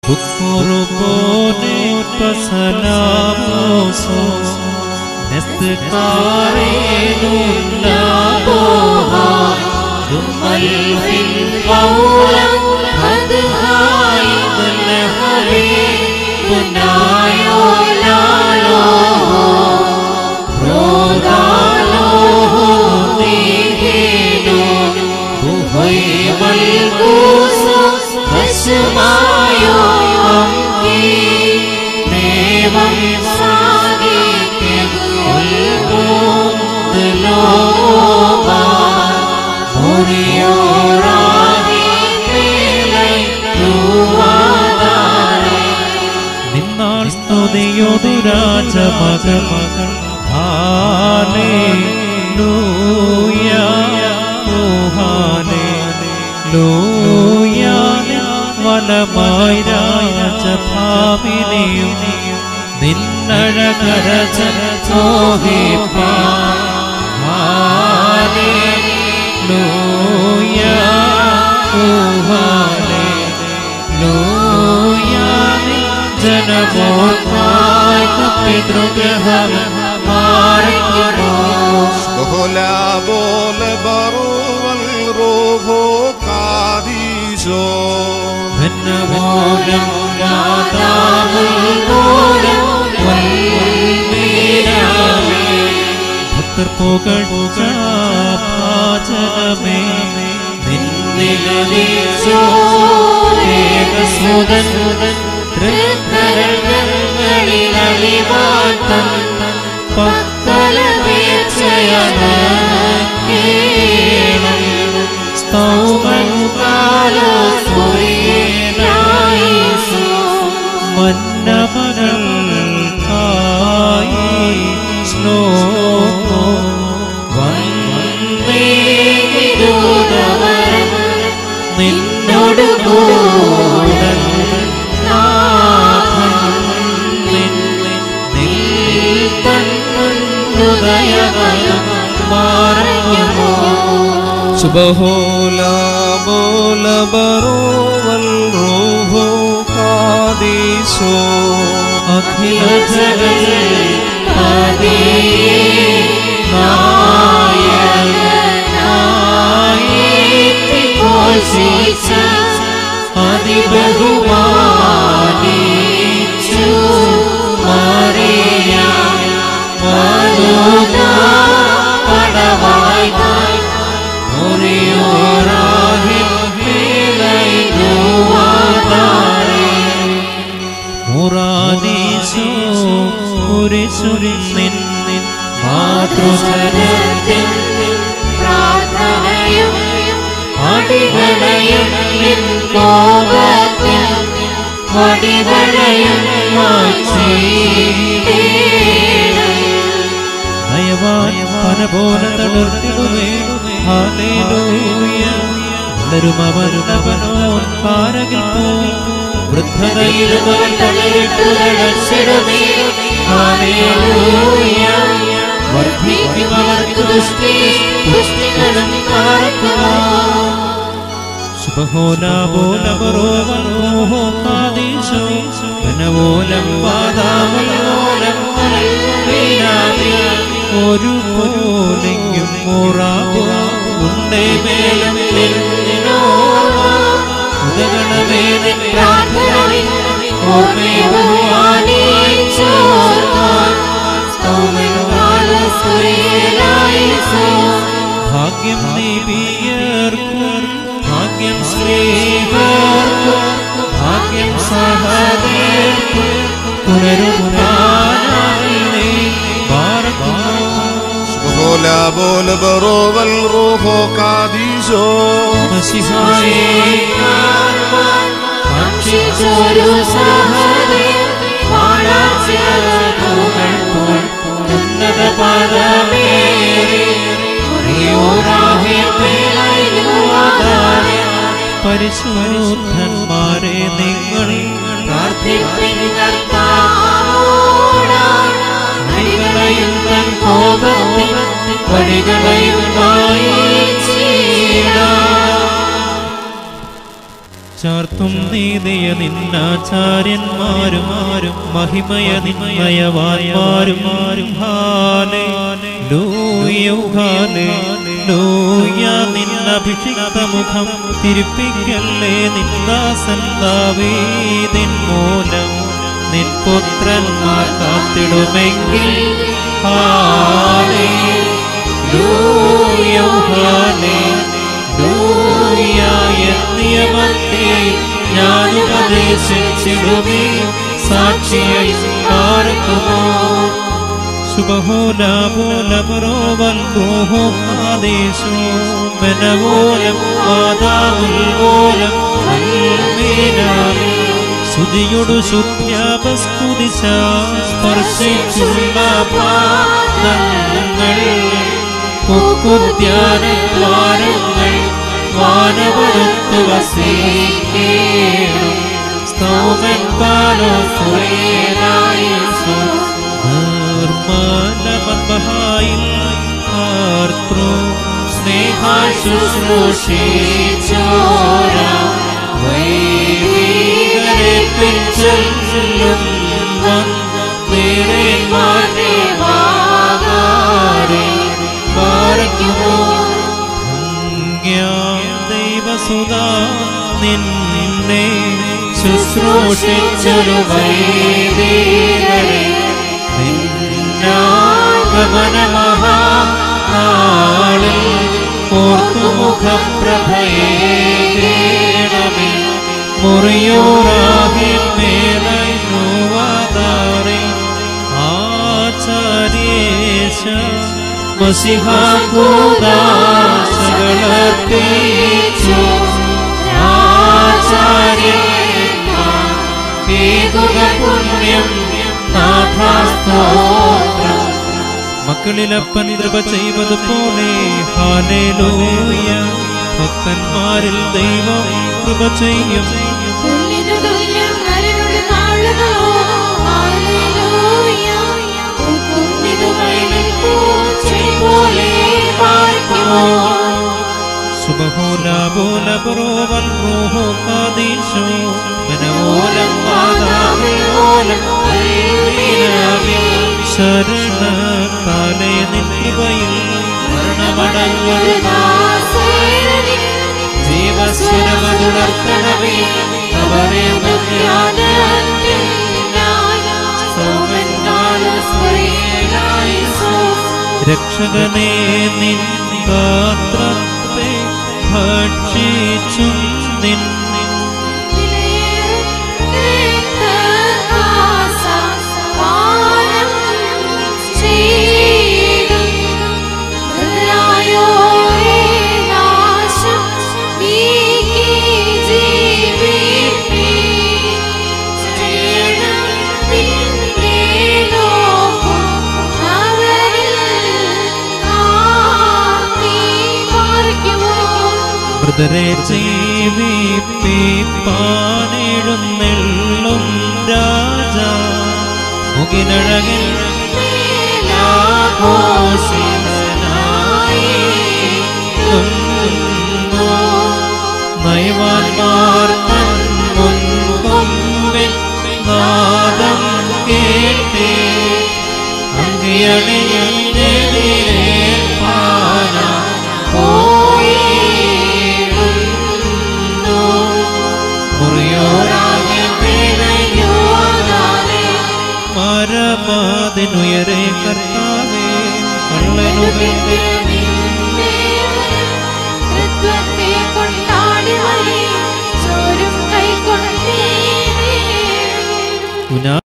Cucurubone pasalamoso Nestekarenun laboha Dumal fil qawla Hadhai balhari Bunayo laloho Rodaloho nihino Buhay malkuso Hasmayo amki Nevam സാധിക്കും ഉൾമുതലോവാ മുറിയോറാകെ മേലൈക്കുവാതാരേ. നിന്നാൾ സ്തുതിയൊതു രാജമകൾ ഹാലേലൂയ ഓ ഹാലേലൂയ വലമായി രാജഭാവിനെയും നിന്നഴകരച ഹാലേലൂയ ഓ ഹാലേലൂയ ജനമോർമായി പിതൃഗ്രഹം മാറിക്കുമോ وهلا بول برو والروح قاديشو ഭിന്നമൂലം യാതാവുൽ മൂലം വൽമീനാമേ. ഭക്തർ പുകഴ്ച ഭാജനമേ നിന്നിലീശോ ഏകസുതൻ തൃക്കരങ്ങളിൽ അലിവാത്തൻ പത്തലപേക്ഷയണേണം സ്തൗമൻ കാലോ സൂര്യനായിസു മന്നമകൾക്കായി ശ്ലോകോ വന്ദേ വിദൂതവരം നിന്നോട് കൂടൽ നാഥൻ നിൻ നിൽപ്പൻ ഹൃദയവരം മാറുമോ سبحولا بول برو والروح قاديشو അഖില ജഗൽ അതിബഹുമാനിച്ചു മറിയ മനുത പടവായി മുറിയോറാഹി പിളൈനുവാതാരേ മുറാദീശോ കുരിശുരിൽ നിന്നിൻ മാതൃജനത്തിൻ പ്രാർത്ഥനയും അടികളയും നിൻ കോപത്തിൽ വടികളയും നയവായ പനപോലെ തളർത്തിടുവേ ഹാലേലൂയ വളരും അവരുടവനോൻ പാരകിൽ പോയി വൃദ്ധതയിലും അവൻ തളരിട്ടു തളച്ചിടുമേ ഹാലേലൂയ വർദ്ധിക്കും അവർക്ക് ദുഷ്ടി പുഷ്ടികളും പാർക്കുമോ സുബഹോലാബോലബറോവൽമോഹോ കാദീശോ വനവോലം വാദാവലോലം വീണാമി ഒരു പോലെങ്കിലും മോറാവോ ഉണ്ടേ മേലം നിന്നോ ഉദഗണമേനെ പ്രാർത്ഥനയും ഓർമ്മയുവാനിച്ചോർക്കാൻ സ്തോമനുകാല സൂര്യനായിസോ ഭാഗ്യം നീപിയർക്കും ഭാഗ്യം സ്ത്രീകർക്കും ഭാഗ്യം സഹദേർക്കും പുനരുദ്ധാനേ ഭാരതമോ سبحولا بول برو والروح قاديشو ഭക്ഷിച്ചൊരു സഹദേ വാഴാച്ചകൾ പോൽ ഉന്നത പദമേറി പരിശുദ്ധന്മാരെ നിങ്ങൾ പ്രാർത്ഥിപ്പിൻ കർത്താവോടാണ് അടികളെയും തൻ കോപത്തിൽ വടികളെയും വായിച്ചിടാം ചാർത്തും നീതിയ നിന്നാചാര്യന്മാരും ആരും മഹിമയ നിന്നയവാന്മാരും ആരും ഹാലേ ലൂയോ ഹാലേ ലൂയ നിന്നഭിഷിക്ത മുഖം തിരുപ്പിക്കല്ലേ നിന്ദാസൻ ദാവീദിൻ മൂലം നിൻ പുത്രന്മാർ കാത്തിടുമെങ്കിൽ ഹാലേ ലൂയോ ഹാലേ നിയമത്തെ ഞാൻ ഉപദേശിച്ചിടുമേ സാക്ഷിയായി പാർക്കുമോ സുബഹോലാപോലപരോവൽ റൂഹോ ആദേശോ ബനവോലം വാദാമുൽവോലം സ്തുതിയൊടു ശുദ്ധ്യാപസ്തുതിച്ച സ്പർശിച്ചുള്ള പാദങ്ങൾ പൊക്കുദ്യാനദ്വാരങ്ങൾ വാനവരുത്ത് വസീകേണം സ്തോമൻ പാലോ സുരേനായേശു നിർമ്മലമദ്ബഹായിൽ ആർത്രോ സ്നേഹാശുശ്രൂഷിച്ചോര വൈദികരെ പിൻചൊല്ലും വന്നേരന്മാരുടെ വാകാരെ പാർക്കുമോ ദൈവസുതാ നിന്നെ ശുശ്രൂഷിച്ചൊരു വൈദികരെ നിന്നാഗമനമഹാളിൽ ഓർത്തുമുഖപ്രഭയേണമേ മുറിയോറാകെ മേലൂവാതാറെ ആചാര്യേശ മസിഹാകൂദാശകളർപ്പിച്ചു ആചാര്യന്മാർ പേകുക പുണ്യം നാഥാസ്തോത്രം മക്കളിലപ്പൻ കൃപ ചെയ്തതുപോലെ ഹാലേലൂയ ഭക്തന്മാരിൽ ദൈവം കൃപ ചെയ്യും പുല്ലിനു തുല്യം നരനുടെ നാളുകളോ ഹല്ലേലൂയ പൂക്കുന്നിതു വയലിൽ പൂച്ചെടി പോലെ പാർക്കുമോ സുബഹോലാബോലപുരോവൽ റൂഹോ കാദീശോ മനോലം വാദാമിലോലം ശരണകാലേ നിൻകൃപയിൽ മരണമടങ്ങൊരു ജീവസ്വരമതുണർത്തണമേ അവരെ രക്ഷകനെ നിൻ ഗാത്രത്തെ ഭക്ഷിച്ചും നിൻ മൃതരെ ജീവിപ്പാനെഴുന്നെള്ളും രാജ മുകിനഴകിൽ നയവാൻമാർ തൻ മുൻകൊമ്പിൽ നാദം കേട്ടേ അങ്കിയണിയേൽപ്പാന മുറിയോരാകെ മരമാതിനുയരെ കർത്താവേ കള്ളനുകൾ കൊണ്ടാടി വഴി ചോരും കൈ കൊണ്ടേ ഉനാ